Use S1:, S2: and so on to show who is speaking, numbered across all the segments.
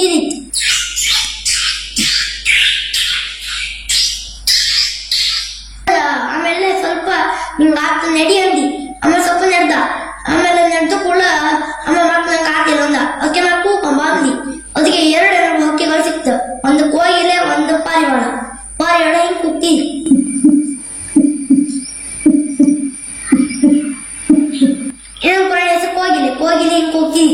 S1: ಕೂಗಿದಿತ್ತು ಆಮೇಲೆ ಸ್ವಲ್ಪ ಹಿಂಗ ಆತ ನಡಿ ಅಂದಿ ಆಮೇಲೆ ಸ್ವಲ್ಪ ನೆಡ್ದ ಆಮೇಲೆ ನೆಡ್ದ ಕೂಡ ಆಮೇಲೆ ಮತ್ತೆ ನಂಗೆ ಆತಿಲ್ಲ ಅಂದ ಅದಕ್ಕೆ ನಾ ಕೂಕೊಂಡ್ ಬಂದಿ ಅದಕ್ಕೆ ಎರಡು ಎರಡು ಹಕ್ಕಿಗಳು ಸಿಕ್ತು ಒಂದು ಕೋಗಿಲೆ ಒಂದು ಪಾರಿವಾಳ ಪಾರಿವಾಳ ಹಿಂಗ್ ಕೂಗ್ತಿ ಇನ್ನೊಂದು ಪ್ರಾಣಿ ಹೆಸರು ಕೋಗಿಲೆ ಕೋಗಿಲೆ ಹಿಂಗ್ ಕೂಗ್ತಿ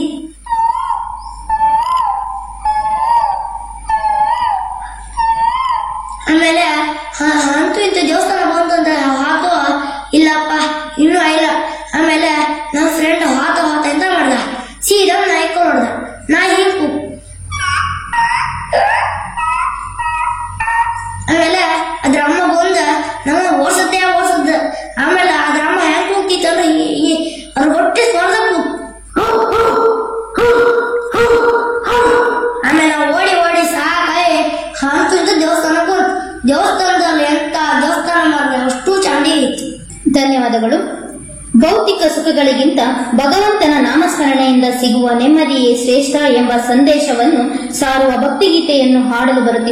S1: ಆಮೇಲೆ ಹ- ಅಂತೂ ಇಂತ ದೇವಸ್ಥಾನ ಬಂತು ಅಂತ ಹಾಕೋ ಇಲ್ಲಪ್ಪ ಇನ್ನೂ ಆಯ್ಲ ಆಮೇಲೆ ನನ್ನ ಫ್ರೆಂಡ್ ಹಾತ ಹಾತ ಎಂತ ಮಾಡ್ದ ಸೀದಾ ನಾಯಿ ಹೊಡ್ದ ನಾಯಿ ಹಿಂಗ್ ಆಮೇಲೆ ಅದ್ರ ಅಮ್ಮ ಬಂದ ನಮ್ಮ ಓಡ್ಸತ್ತೆ ಓಡ್ಸದ್ ಆಮೇಲೆ ಅದ್ರ ಅಮ್ಮ ಹೆಂಗ್ ಕೂಗ್ತಿತ್ತಂದ್ರೆ ಈ- ಈ ಅದ್ರ ಹೊಟ್ಟೆ ಸ್ಪರ್ಧ ಆಮೇಲೆ ನಾವು ಓಡಿ ಓಡಿ ಸಾಕಾಯಿ ಅಂತೂ ಇಂತ ದೇವಸ್ಥಾನಕ್ಕೆ ಹೋದ್ ದೇವಸ್ಥಾನದಲ್ಲಿ ಎಂತ ದೇವಸ್ಥಾನ ಮಾಡಿದೆ ಅಷ್ಟು ಚಂಡಿ ಇತ್ತು
S2: ಧನ್ಯವಾದಗಳು ಭೌತಿಕ ಸುಖಗಳಿಗಿಂತ ಭಗವಂತನ ನಾಮಸ್ಮರಣೆಯಿಂದ ಸಿಗುವ ನೆಮ್ಮದಿಯೇ ಶ್ರೇಷ್ಠ ಎಂಬ ಸಂದೇಶವನ್ನು ಸಾರುವ ಭಕ್ತಿಗೀತೆಯನ್ನು ಹಾಡಲು ಬರುತ್ತಿದೆ